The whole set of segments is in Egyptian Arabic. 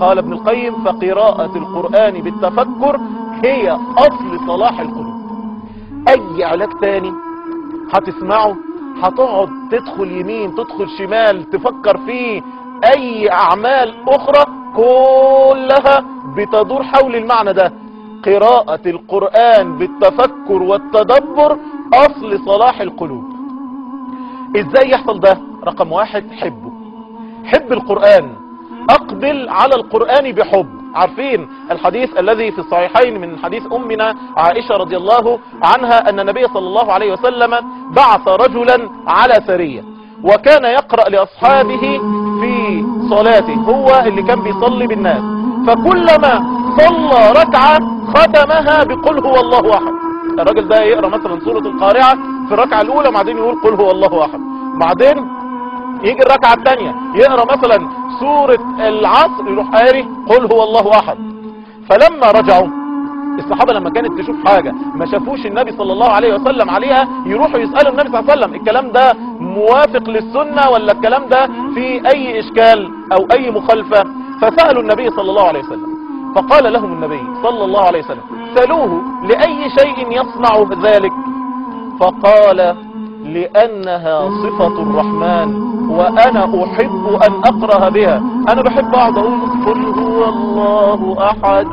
قال ابن القيم فقراءة القرآن بالتفكر هي أصل صلاح القلوب أي علاج تاني هتسمعه هتقعد تدخل يمين تدخل شمال تفكر فيه أي أعمال أخرى كلها بتدور حول المعنى ده قراءة القرآن بالتفكر والتدبر أصل صلاح القلوب إزاي يحصل ده رقم واحد حبه حب القرآن أقبل على القرآن بحب عارفين الحديث الذي في الصحيحين من حديث أمنا عائشة رضي الله عنها أن النبي صلى الله عليه وسلم بعث رجلا على سرية وكان يقرأ لأصحابه في صلاته هو اللي كان بيصلي بالناس فكلما صلى ركعة ختمها بقل هو الله أحد الراجل ده يقرأ مثلا سورة القارعة في الركعة الأولى بعدين يقول قل هو الله أحد بعدين يجي الركعة الثانية يقرأ مثلا سورة العصر يروح قاري قل هو الله أحد فلما رجعوا الصحابة لما كانت تشوف حاجة ما شافوش النبي صلى الله عليه وسلم عليها يروحوا يسألوا النبي صلى الله عليه وسلم الكلام ده موافق للسنة ولا الكلام ده في أي إشكال أو أي مخالفة فسألوا النبي صلى الله عليه وسلم فقال لهم النبي صلى الله عليه وسلم سألوه لأي شيء يصنع ذلك فقال لأنها صفة الرحمن وأنا أحب أن أقرأ بها أنا بحب أقعد أقول قل هو الله أحد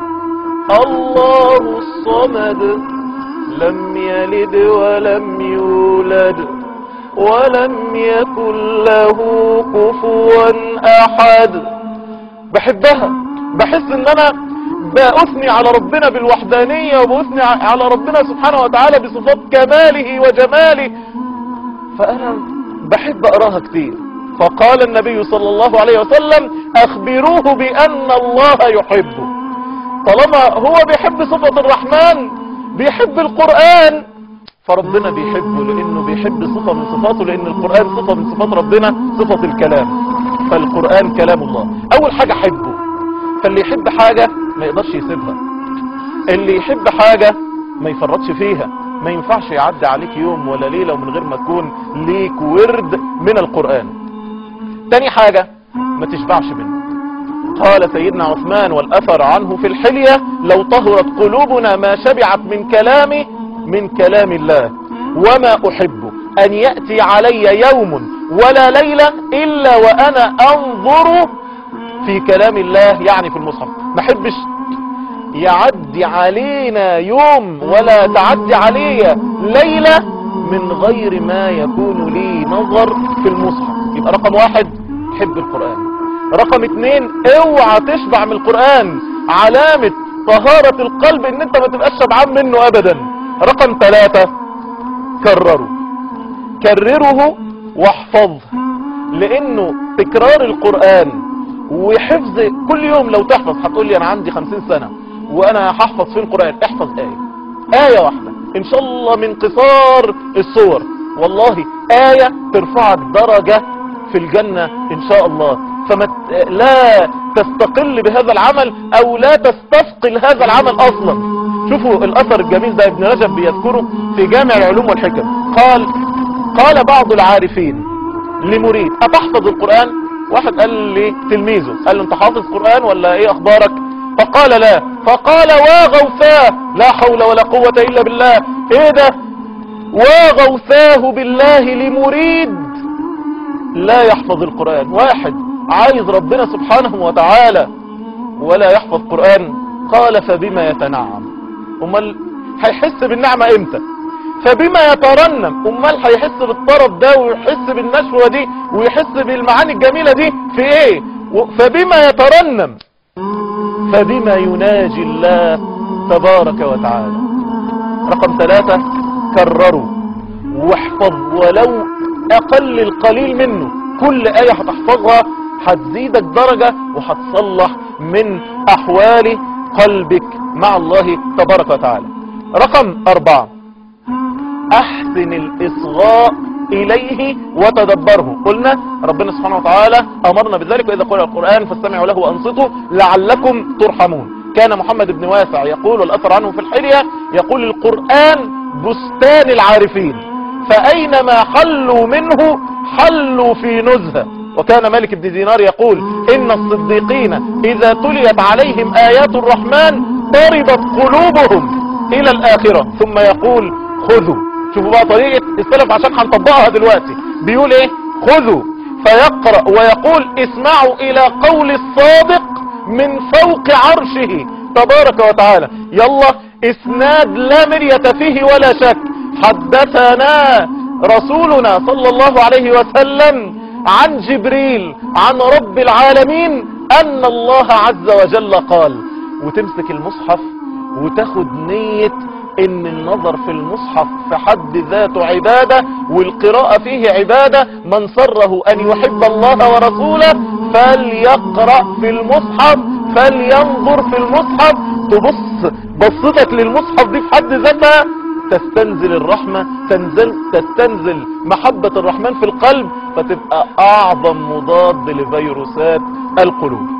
الله الصمد لم يلد ولم يولد ولم يكن له كفوا أحد بحبها بحس ان انا بأثني على ربنا بالوحدانية وبأثني على ربنا سبحانه وتعالى بصفات كماله وجماله فأنا بحب أقراها كتير فقال النبي صلى الله عليه وسلم أخبروه بأن الله يحبه طالما هو بيحب صفة الرحمن بيحب القرآن فربنا بيحبه لأنه بيحب صفة من صفاته لأن القرآن صفة من صفات ربنا صفة الكلام فالقرآن كلام الله أول حاجة حبه فاللي يحب حاجة ما يقدرش يسيبها اللي يحب حاجة ما يفرطش فيها ما ينفعش يعدي عليك يوم ولا ليلة ومن غير ما تكون ليك ورد من القرآن تاني حاجة ما تشبعش منه قال سيدنا عثمان والأثر عنه في الحلية لو طهرت قلوبنا ما شبعت من كلام من كلام الله وما أحب أن يأتي علي يوم ولا ليلة إلا وأنا أنظر في كلام الله يعني في المصحف ما حبش يعدي علينا يوم ولا تعدي علي ليلة من غير ما يكون لي نظر في المصحف يبقى رقم واحد حب القرآن رقم اتنين اوعى تشبع من القرآن علامة طهارة القلب ان انت ما تبقاش شبعان منه ابدا رقم ثلاثة كرره كرره واحفظه لانه تكرار القرآن وحفظ كل يوم لو تحفظ هتقول لي انا عندي خمسين سنة وانا هحفظ في القرآن احفظ آية آية واحدة ان شاء الله من قصار الصور والله آية ترفعك درجة في الجنة ان شاء الله فما ت- لا تستقل بهذا العمل او لا تستثقل هذا العمل اصلا شوفوا الاثر الجميل ده ابن رجب بيذكره في جامع العلوم والحكم قال قال بعض العارفين لمريد اتحفظ القرآن واحد قال لي تلميذه قال له انت حافظ قرآن ولا ايه اخبارك فقال لا فقال واغوثاه لا حول ولا قوة الا بالله ايه ده واغوثاه بالله لمريد لا يحفظ القرآن واحد عايز ربنا سبحانه وتعالى ولا يحفظ قرآن قال فبما يتنعم امال هيحس بالنعمة امتى فبما يترنم امال هيحس بالطرب ده ويحس بالنشوة دي ويحس بالمعاني الجميلة دي في ايه و- فبما يترنم فبما يناجي الله تبارك وتعالى رقم ثلاثة كرروا واحفظ ولو اقل القليل منه كل اية هتحفظها هتزيدك درجة وهتصلح من احوال قلبك مع الله تبارك وتعالى رقم اربعة احسن الاصغاء اليه وتدبره قلنا ربنا سبحانه وتعالى امرنا بذلك واذا قرأ القرآن فاستمعوا له وانصتوا لعلكم ترحمون كان محمد بن واسع يقول والاثر عنه في الحلية يقول القرآن بستان العارفين فاينما حلوا منه حلوا في نزهة وكان مالك بن دينار يقول إن الصديقين إذا تليت عليهم آيات الرحمن طربت قلوبهم إلى الآخرة ثم يقول خذوا شوفوا بقى طريقة السلف عشان هنطبقها دلوقتي بيقول إيه خذوا فيقرأ ويقول اسمعوا إلى قول الصادق من فوق عرشه تبارك وتعالى يلا اسناد لا مرية فيه ولا شك حدثنا رسولنا صلى الله عليه وسلم عن جبريل عن رب العالمين ان الله عز وجل قال وتمسك المصحف وتاخد نية ان النظر في المصحف في حد ذاته عبادة والقراءة فيه عبادة من سره ان يحب الله ورسوله فليقرأ في المصحف فلينظر في المصحف تبص بصتك للمصحف دي في حد ذاتها تستنزل الرحمة تنزل تستنزل محبة الرحمن في القلب فتبقى اعظم مضاد لفيروسات القلوب